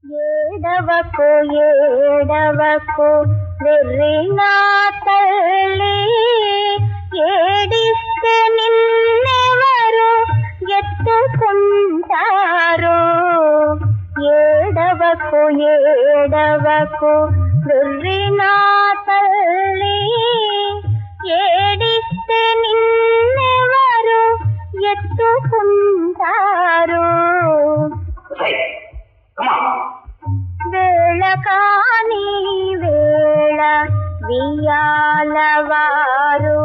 ఏడవకు ఏడవకు వెర్రినా తల్లి ఏడిస్తే నిన్నెవరు ఎత్తుకుంటారు ఏడవకు ఏడవకు వెర్రినా తల్లి ఏడిస్తే నిన్నెవరు ఎత్తుకుంటారు Hey, come on. వేళ కాని వేళ వియాలవారు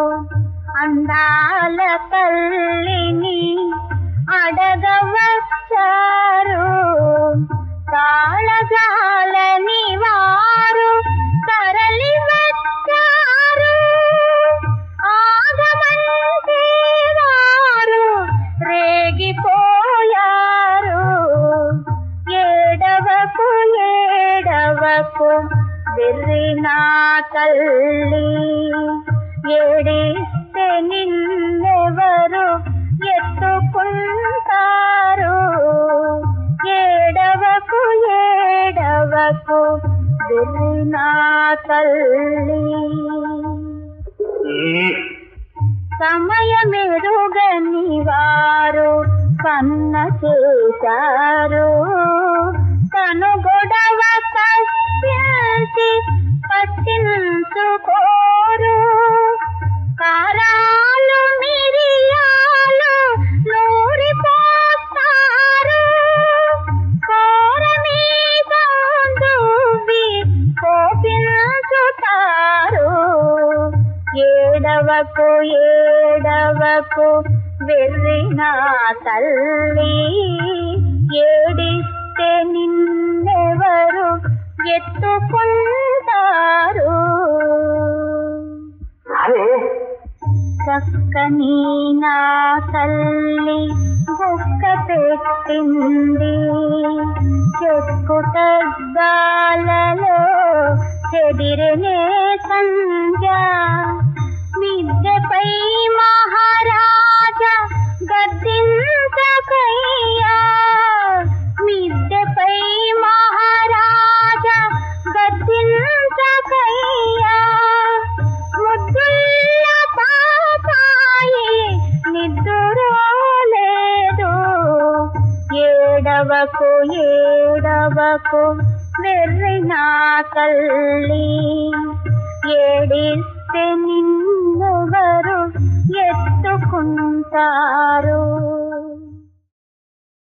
అందాల తల్లిని అడగవచ్చారు తాళజాలని వారు తరలి వచ్చారు ఆగమంటే వారు రేగిపోయారు ఏడవకు ఏడవకు వెర్రినా తల్లి ఏడిస్తే నిన్నెవరు ఎత్తుకుంటారు ఏడవకు ఏడవకు వెర్రినా తల్లి Mm. సమయమెరుగని వారు కన్న చేశారు తను గొడవ తప్పించి పట్టించుకోరు కారాలు మిరియాలు నూరిపోస్తారు కోర మీద దువ్వి కోపించుతారు ఏడవకు ఏడవకు వెర్రినా తల్లి ఏడిస్తే నిన్నెవరు ఎత్తుకుంటారు అదే చక్కని నా తల్లి బుక్క పెట్టింది చెక్కుటద్దాలలో చెదిరనే సంజ మిద్దెపై మహారాజా గద్దించకయ్యా మిద్దెపై మహారాజా గద్దించకయ్యా ముద్దుల్ల పాపాయి నిద్దురోలేదు ఏడవకు ఏడవకు వెర్రినా తల్లి ఏడిస్తే నిన్నెవరు ఎత్తుకుంటారు